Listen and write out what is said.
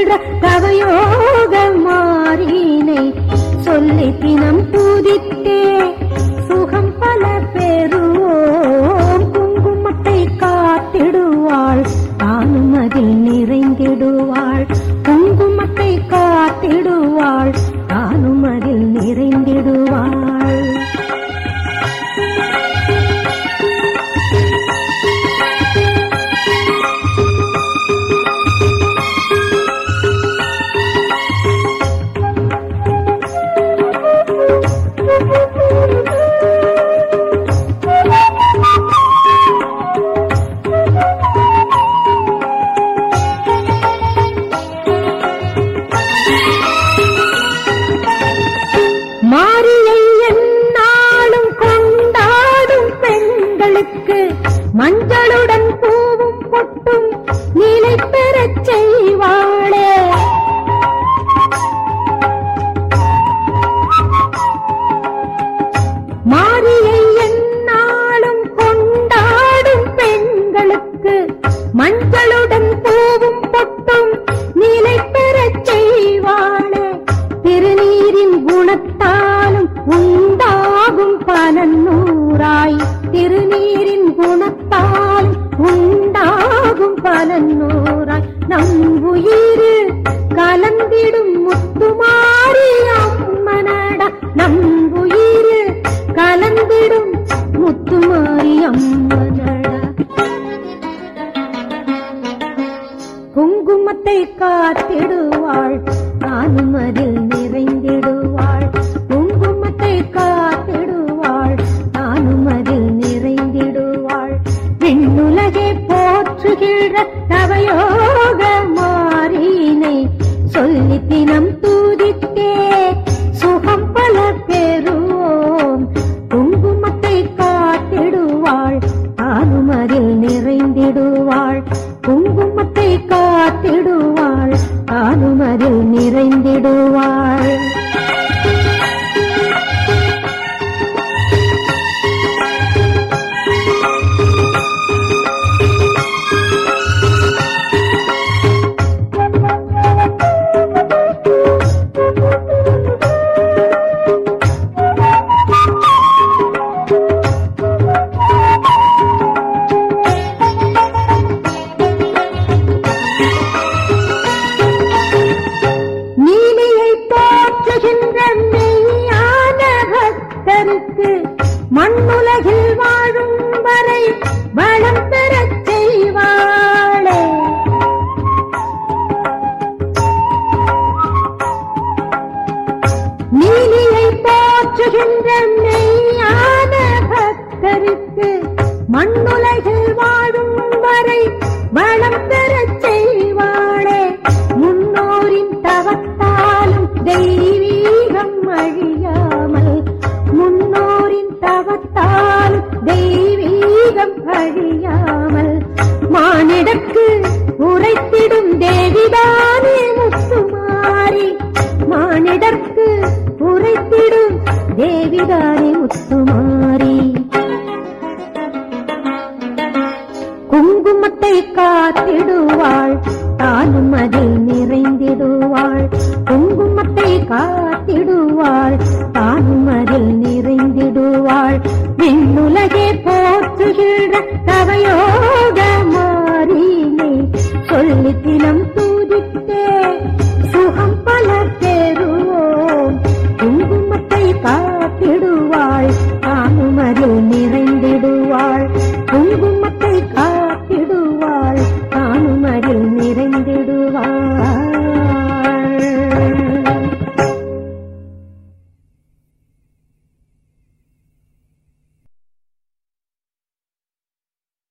போற்றுகிற தவயோக மாறினை சொல்லி தினம் பூதித்தே சுகம் பல பெறுவோம் குங்குமத்தை காத்திடுவாள் தானும் அதில் நிறைந்திடுவாள் குங்குமத்தை காத்திடுவாள் தானும் அதில் நிறைந்திடுவாள் மாரியை எந்நாளும் கொண்டாடும் பெண்களுக்கு மஞ்சளுடன் பூவும் பொட்டும் நிலை பெறச் செய்வாளே மாரியை எந்நாளும் கொண்டாடும் பெண்களுக்கு மஞ்சளுடன் பூவும் பொட்டும் நிலை பெறச் செய்வாளே திருநீரின் குணத்தாலும் உண்டாகும் பலன் நூறாய் திருநீரின் குணத்தால் உண்டாகும் பலன் நூறாய் நம் உயிர் கலந்திடும் முத்துமாரி அம்மனடா நம் உயிர் கலந்திடும் முத்துமாரி அம்மனடா குங்குமத்தை காத்திடுவாள் நானும் அதில் நிறைந்திடுவாள் குங்குமத்தை காத்திடுவாள் நானும் அதில் நிறைந்திடுவாள் விண்ணுலகை போற்றுகிற தவயோக மாறினை சொல்லி தினம் தூதித்தே சுகம் பல பெறுவோம் குங்குமத்தை காத்திடுவாள் தானும் அதில் நிறைந்திடுவாள் குங்குமத்தை காத்திடுவாள் தானும் அதில் நிறைந்திடுவாள் நீலியை போற்றுகின்ற மெய்யான பக்தருக்கு மண்ணுலகில் வாழும் வரை வளம் பெறச் செய்வாளே நீலியை போற்றுகின்ற மெய்யான பக்தருக்கு மண்ணுலகில் வாழும் வரை வளம் பெறச் செய்வாளே முன்னோரின் தவத்தாலும் தெய்வீகம் அழியாமல் முன்னோரின் தவத்தாலும் தெய்வீகம் அழியாமல் மானிடக்கு உரைத்திடும் தேவிதானே முத்துமாரி மானிடர்க்கு உரைத்திடும் தேவிதானே முத்துமாரி குங்குமத்தை காத்திடுவாள் தானும் அதில் நிறைந்திடுவாள் குங்குமத்தை காத்திடுவாள் தானும் அதில் நிறைந்திடுவாள் விண்ணுலகே போற்றுகிற தவையோ